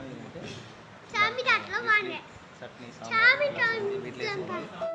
சாமி கும்பிட்டு சாமி தாட்டில் வாங்க சட்னி சாமி சாம்பார் வீட்டிலே தாட்டி செஞ்சு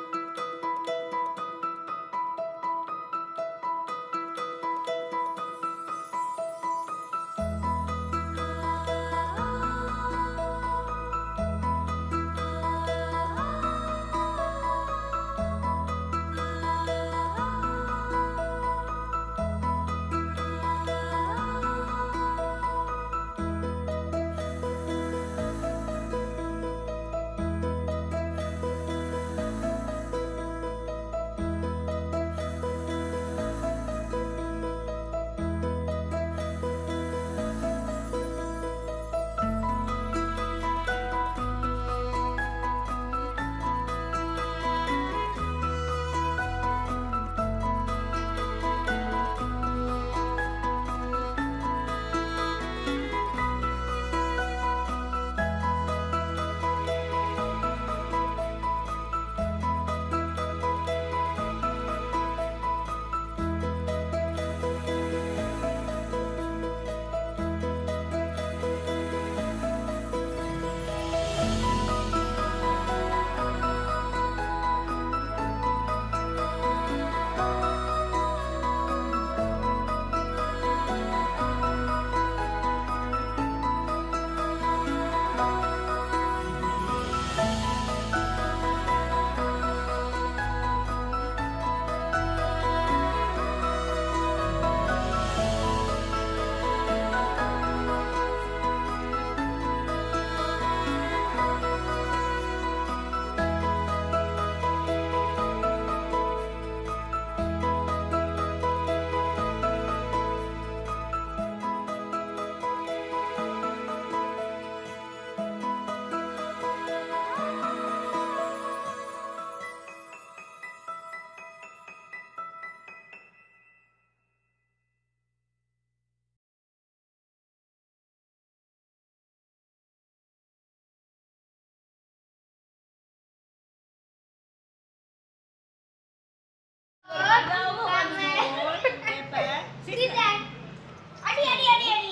அடி அடி அடி அடி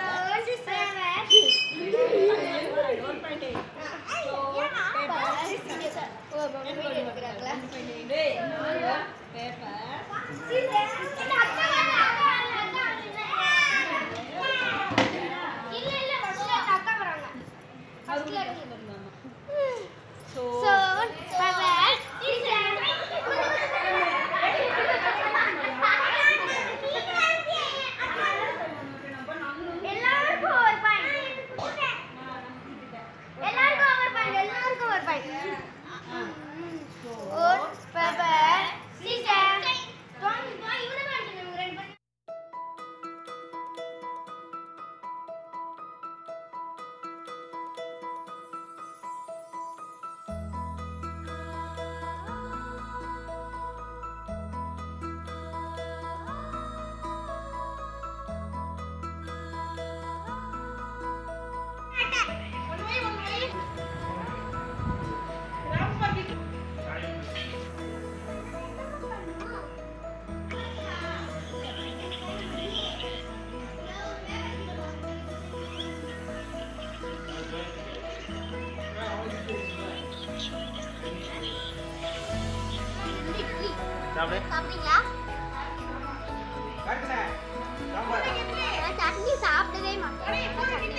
So, bye எல்லாருக்கும் ஒரு பாயிண்ட் எல்லாருக்கும் ஒரு பாயிண்ட் எல்லாருக்கும் ஒரு பாயிண்ட் ஒரு பேப்பர் சீசர் இவனை பாருங்க ரெண்டு பேரும் சாப்பிடு சாப்பிட்டீங்களா நான் சட்னி சாப்பிடவே மாட்டேன்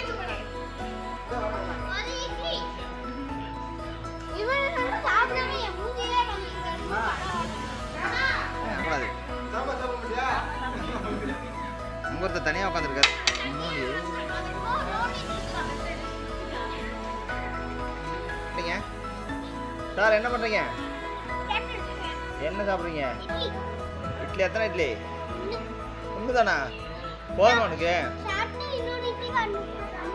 ஒரு இட்லி இவன் வந்து சாப்பிடாம என் மூஞ்சிலே கூடாது அங்க ஒருத்தர் தனியாக உட்காந்துருக்காரு இல்லைங்க சார் என்ன பண்ணுறீங்க என்ன சாப்பிட்றீங்க இட்லி இட்லி எத்தனை இட்லி ஒன்று தானா போதுமா உனக்கு சாப்பிட்டு இன்னொரு இட்லி வரணும்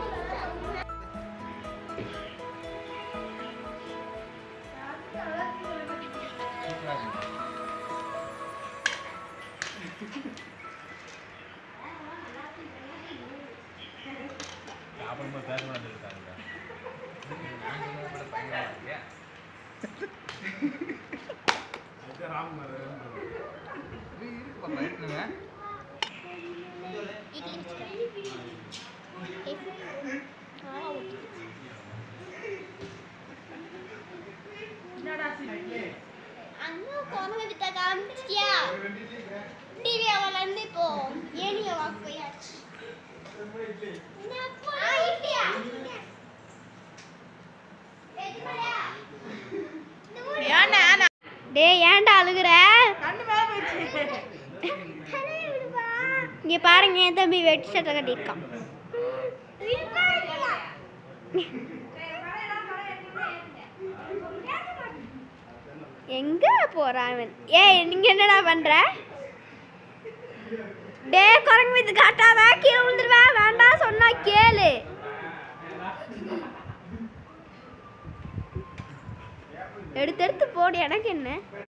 சாப்பிடும்போது பேசக்கூடாது இருக்காங்க இட்லி அழுகுற கண்ணு மேல போயிடுச்சு இங்க பாருங்க என் தம்பி வெட்டி சட்டை கட்டியிருக்கான் எங்க போறான் இவன் ஏய் நீங்க என்னடா பண்ற டே குரங்கு மீது காட்டாத கீழே விழுந்துருவேன் வேண்டாம் சொன்னா கேளு எடுத்து எடுத்து போடு எனக்கு என்ன